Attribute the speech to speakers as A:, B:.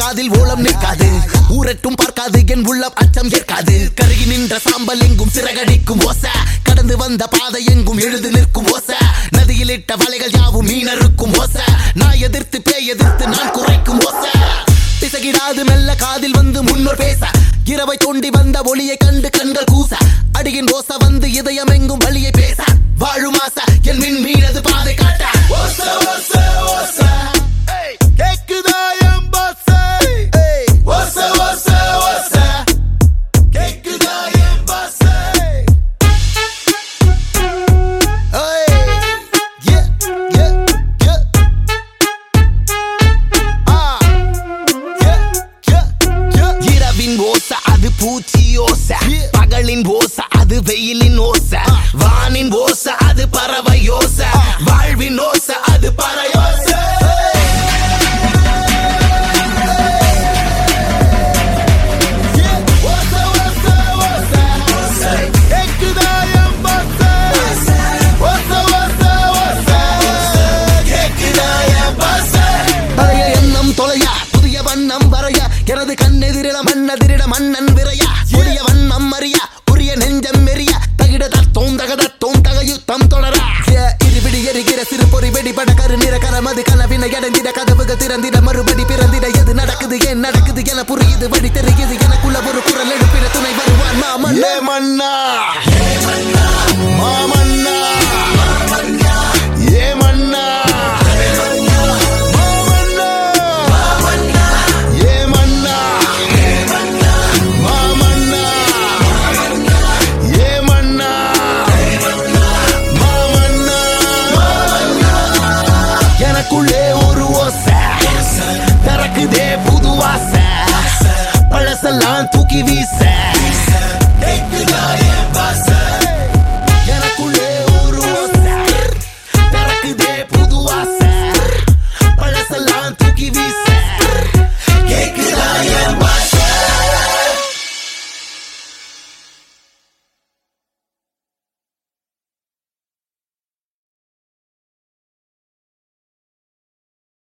A: காதில் ஓலம் நிற்காது ஊரட்டும் பார்க்காது என் உள்ளம் அச்சம் ஏற்காது கருகி நின்ற சாம்பல் எங்கும் சிறகடிக்கும் ஓச கடந்து வந்த பாதை எங்கும் எழுது நிற்கும் ஓச நதியில் இட்ட வலைகள் யாவும் மீனருக்கும் ஓச நான் எதிர்த்து பேய் எதிர்த்து நான் குறைக்கும் ஓச பிசகிடாது மெல்ல காதில் வந்து முன்னோர் பேச இரவை தோண்டி வந்த ஒளியை கண்டு கண்கள் கூச அடியின் ஓச வந்து இதயம் எங்கும் வழியை பேச வாழும் ஆசை என் மின் மீனது பாதை காட்ட ஓச ஓச ஓச ஏய், கேக்குதா என் பாச ஏய், ஓச ஓச ஓச கேக்குதா என் பாச ஏய், yeah, yeah, yeah. ஆ இரவின் ஓச அது பூச்சி ஓச பகலின் ஓச அது வெயிலின் ஓச வானின் ஓச அது பறவை ஓச வாழ்வின் ஓச அது பறையோச பழைய எண்ணம் தொலையா புதிய வண்ணம் வரைய எனது கண்ணெதிரிட மண்ணெதிரிட மன்னன் விரையா புதிய வண்ணம் அறியா உரிய நெஞ்சம் மெரிய தகிட தத்தோம் தகத தோம் தக யுத்தம் தொடரா இருபிடி எரிகிற சிறு பொறி வெடிபட கரு நிற கரமது கனவினை அடைந்திட கதவுகள் திறந்திட மறுபடி பிறந்திட எது நடக்குது ஏன் நடக்குது என புரியுது வழி தெரியுது எனக்குள்ள ஒரு குரல் எழுப்பிட துணை வருவான் மாமன் மன்னா மாமன்னா ஏ மன்னா மாமன்னா ஏ மன்னா மாமன்னா ஏ மன்னா மாமன்னா எனக்குள்ளே ஒரு ஓசை திறக்குதே புது வாசை பழசெல்லாம் தூக்கி வீச